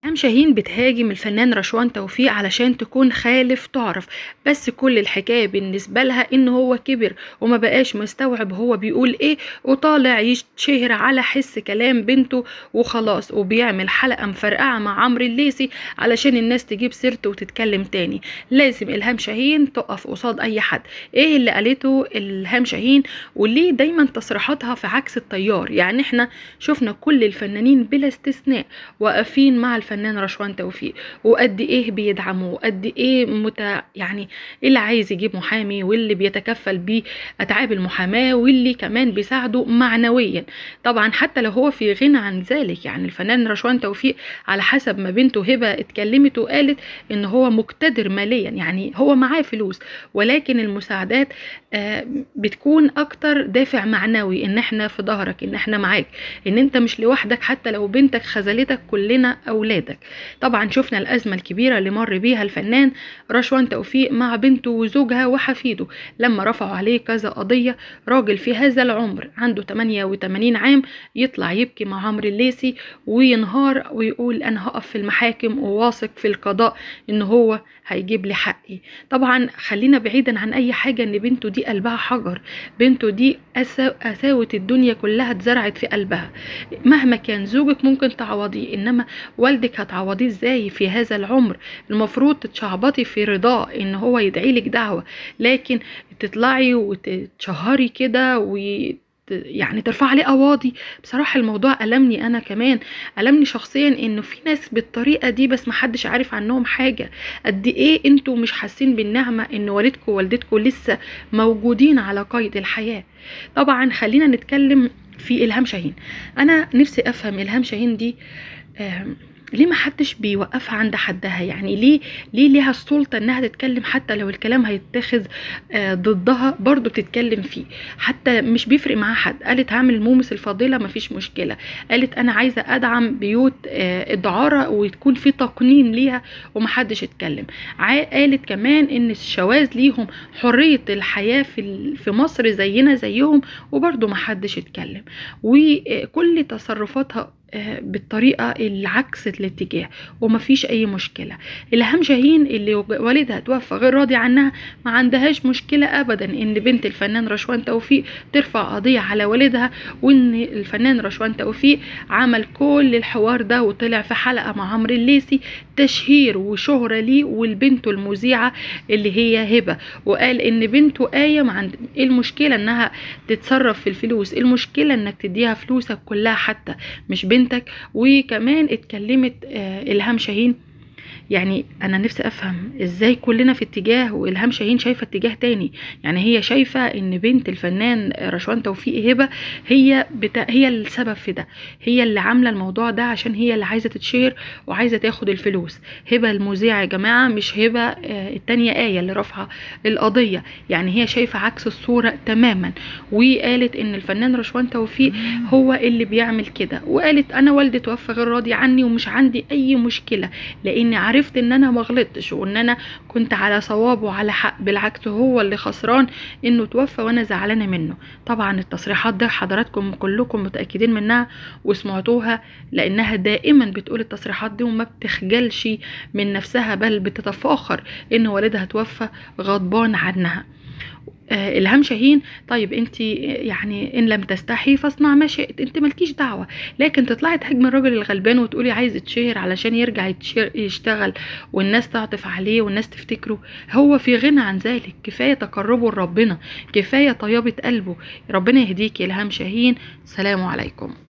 إلهام شاهين بتهاجم الفنان رشوان توفيق علشان تكون خالف تعرف بس كل الحكاية بالنسبة لها ان هو كبر وما بقاش مستوعب هو بيقول ايه وطالع يتشهر على حس كلام بنته وخلاص وبيعمل حلقة مفرقعة مع عمرو الليثي علشان الناس تجيب سيرته وتتكلم تاني لازم إلهام شاهين تقف قصاد اي حد ايه اللي قالته إلهام شاهين وليه دايما تصريحاتها في عكس التيار يعني احنا شفنا كل الفنانين بلا استثناء واقفين مع الفنان الفنان رشوان توفيق وقد ايه بيدعمه وقد ايه مت... يعني اللي عايز يجيب محامي واللي بيتكفل بيه اتعاب المحاماه واللي كمان بيساعده معنويا طبعا حتى لو هو في غنى عن ذلك يعني الفنان رشوان توفيق على حسب ما بنته هبه اتكلمت وقالت ان هو مقتدر ماليا يعني هو معاه فلوس ولكن المساعدات آه بتكون اكتر دافع معنوي ان احنا في ظهرك ان احنا معاك ان انت مش لوحدك حتى لو بنتك خذلتك كلنا اولاد ولادك طبعا شفنا الأزمة الكبيرة اللي مر بيها الفنان رشوان توفيق مع بنته وزوجها وحفيده لما رفعوا عليه كذا قضية راجل في هذا العمر عنده 88 عام يطلع يبكي مع عمرو الليثي وينهار ويقول أنا هقف في المحاكم وواثق في القضاء إن هو هيجيب لي حقي طبعا خلينا بعيدا عن أي حاجة إن بنته دي قلبها حجر بنته دي أساوة الدنيا كلها اتزرعت في قلبها مهما كان زوجك ممكن تعوضيه إنما والدك هتعوضيه ازاي في هذا العمر المفروض تتشعبطي في رضاه ان هو يدعي لك دعوه لكن تطلعي وتشهري كده و يعني ترفع عليه قواضي بصراحة الموضوع ألمني أنا كمان ألمني شخصيا إنه في ناس بالطريقة دي بس محدش عارف عنهم حاجة قد إيه أنتوا مش حاسين بالنعمة إن والدكم ووالدتكم لسه موجودين على قيد الحياة طبعا خلينا نتكلم في إلهام شاهين أنا نفسي أفهم إلهام شاهين دي ليه ما حدش بيوقفها عند حدها يعني ليه ليه ليها السلطه انها تتكلم حتى لو الكلام هيتخذ ضدها برضو بتتكلم فيه حتى مش بيفرق معاها حد قالت هعمل مومس الفاضله مفيش مشكله قالت انا عايزه ادعم بيوت الدعاره وتكون في تقنين ليها ومحدش اتكلم قالت كمان ان الشواذ ليهم حريه الحياه في في مصر زينا زيهم وبرضو محدش اتكلم وكل تصرفاتها بالطريقة العكس الاتجاه ومفيش أي مشكلة إلهام شاهين اللي والدها توفى غير راضي عنها ما عندهاش مشكلة أبدا إن بنت الفنان رشوان توفيق ترفع قضية على والدها وإن الفنان رشوان توفيق عمل كل الحوار ده وطلع في حلقة مع عمرو الليثي تشهير وشهرة ليه والبنت المذيعة اللي هي هبة وقال إن بنته آية ما عند إيه المشكلة إنها تتصرف في الفلوس المشكلة إنك تديها فلوسك كلها حتى مش بنت بنتك وكمان اتكلمت إلهام شاهين يعني انا نفسي افهم ازاي كلنا في اتجاه والهام شاهين شايفه اتجاه تاني يعني هي شايفه ان بنت الفنان رشوان توفيق هبه هي بتا... هي السبب في ده هي اللي عامله الموضوع ده عشان هي اللي عايزه تتشهر وعايزه تاخد الفلوس هبه المذيعه يا جماعه مش هبه آه التانيه ايه اللي رافعه القضيه يعني هي شايفه عكس الصوره تماما وقالت ان الفنان رشوان توفيق هو اللي بيعمل كده وقالت انا والدي توفى غير راضي عني ومش عندي اي مشكله لاني عرفت ان انا ما غلطتش وان انا كنت على صواب وعلى حق بالعكس هو اللي خسران انه توفى وانا زعلانه منه طبعا التصريحات ده حضراتكم كلكم متاكدين منها وسمعتوها لانها دائما بتقول التصريحات دي وما بتخجلش من نفسها بل بتتفاخر ان والدها توفى غضبان عنها آه الهام شاهين طيب انت يعني ان لم تستحي فاصنع ما شئت انت مالكيش دعوه لكن تطلعي تهاجمي الراجل الغلبان وتقولي عايز يتشهر علشان يرجع يشتغل والناس تعطف عليه والناس تفتكره هو في غنى عن ذلك كفايه تقربه لربنا كفايه طيبه قلبه ربنا يهديك يا الهام شاهين سلام عليكم